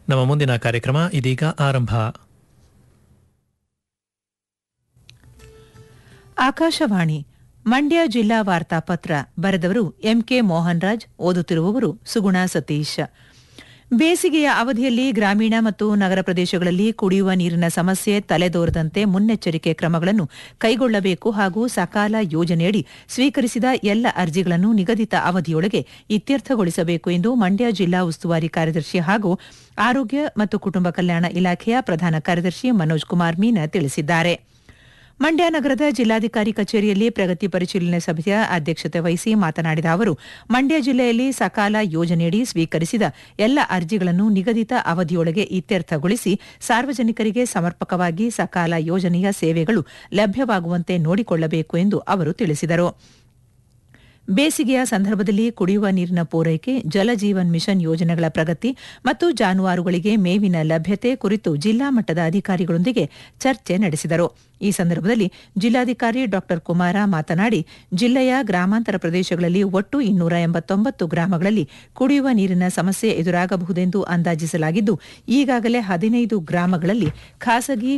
ನಮ್ಮ ಮುಂದಿನ ಕಾರ್ಯಕ್ರಮ ಇದೀಗ ಆರಂಭ ಆಕಾಶವಾಣಿ ಮಂಡ್ಯ ಜಿಲ್ಲಾ ವಾರ್ತಾಪತ್ರ ಬರೆದವರು ಎಂಕೆ ಮೋಹನ್ ರಾಜ್ ಓದುತ್ತಿರುವವರು ಸುಗುಣ ಸತೀಶ್ ಬೇಸಿಗೆಯ ಅವಧಿಯಲ್ಲಿ ಗ್ರಾಮೀಣ ಮತ್ತು ನಗರ ಪ್ರದೇಶಗಳಲ್ಲಿ ಕುಡಿಯುವ ನೀರಿನ ಸಮಸ್ಯೆ ತಲೆದೋರದಂತೆ ಮುನ್ನೆಚ್ಚರಿಕೆ ಕ್ರಮಗಳನ್ನು ಕೈಗೊಳ್ಳಬೇಕು ಹಾಗೂ ಸಕಾಲ ಯೋಜನೆಯಡಿ ಸ್ವೀಕರಿಸಿದ ಎಲ್ಲ ಅರ್ಜಿಗಳನ್ನು ನಿಗದಿತ ಅವಧಿಯೊಳಗೆ ಇತ್ಯರ್ಥಗೊಳಿಸಬೇಕು ಎಂದು ಮಂಡ್ಯ ಜಿಲ್ಲಾ ಉಸ್ತುವಾರಿ ಕಾರ್ಯದರ್ಶಿ ಹಾಗೂ ಆರೋಗ್ಯ ಮತ್ತು ಕುಟುಂಬ ಕಲ್ಯಾಣ ಇಲಾಖೆಯ ಪ್ರಧಾನ ಕಾರ್ಯದರ್ಶಿ ಮನೋಜ್ ಕುಮಾರ್ ಮೀನಾ ತಿಳಿಸಿದ್ದಾರೆ ಮಂಡ್ಯ ನಗರದ ಜಿಲ್ಲಾಧಿಕಾರಿ ಕಚೇರಿಯಲ್ಲಿ ಪ್ರಗತಿ ಪರಿಶೀಲನೆ ಸಭೆಯ ಅಧ್ಯಕ್ಷತೆ ವಹಿಸಿ ಮಾತನಾಡಿದ ಅವರು ಮಂಡ್ಯ ಜಿಲ್ಲೆಯಲ್ಲಿ ಸಕಾಲ ಯೋಜನೆಯಡಿ ಸ್ವೀಕರಿಸಿದ ಎಲ್ಲ ಅರ್ಜಿಗಳನ್ನು ನಿಗದಿತ ಅವಧಿಯೊಳಗೆ ಇತ್ಯರ್ಥಗೊಳಿಸಿ ಸಾರ್ವಜನಿಕರಿಗೆ ಸಮರ್ಪಕವಾಗಿ ಸಕಾಲ ಯೋಜನೆಯ ಸೇವೆಗಳು ಲಭ್ಯವಾಗುವಂತೆ ನೋಡಿಕೊಳ್ಳಬೇಕು ಎಂದು ಅವರು ತಿಳಿಸಿದರು ಬೇಸಿಗೆಯ ಸಂದರ್ಭದಲ್ಲಿ ಕುಡಿಯುವ ನೀರಿನ ಪೂರೈಕೆ ಜಲಜೀವನ್ ಮಿಷನ್ ಯೋಜನೆಗಳ ಪ್ರಗತಿ ಮತ್ತು ಜಾನುವಾರುಗಳಿಗೆ ಮೇವಿನ ಲಭ್ಯತೆ ಕುರಿತು ಜಿಲ್ಲಾ ಮಟ್ಟದ ಅಧಿಕಾರಿಗಳೊಂದಿಗೆ ಚರ್ಚೆ ನಡೆಸಿದರು ಈ ಸಂದರ್ಭದಲ್ಲಿ ಜಿಲ್ಲಾಧಿಕಾರಿ ಡಾ ಕುಮಾರ ಮಾತನಾಡಿ ಜಿಲ್ಲೆಯ ಗ್ರಾಮಾಂತರ ಪ್ರದೇಶಗಳಲ್ಲಿ ಒಟ್ಟು ಇನ್ನೂರ ಎಂಬತ್ತೊಂಬತ್ತು ಗ್ರಾಮಗಳಲ್ಲಿ ಕುಡಿಯುವ ನೀರಿನ ಸಮಸ್ಯೆ ಎದುರಾಗಬಹುದೆಂದು ಅಂದಾಜಿಸಲಾಗಿದ್ದು ಈಗಾಗಲೇ ಹದಿನೈದು ಗ್ರಾಮಗಳಲ್ಲಿ ಖಾಸಗಿ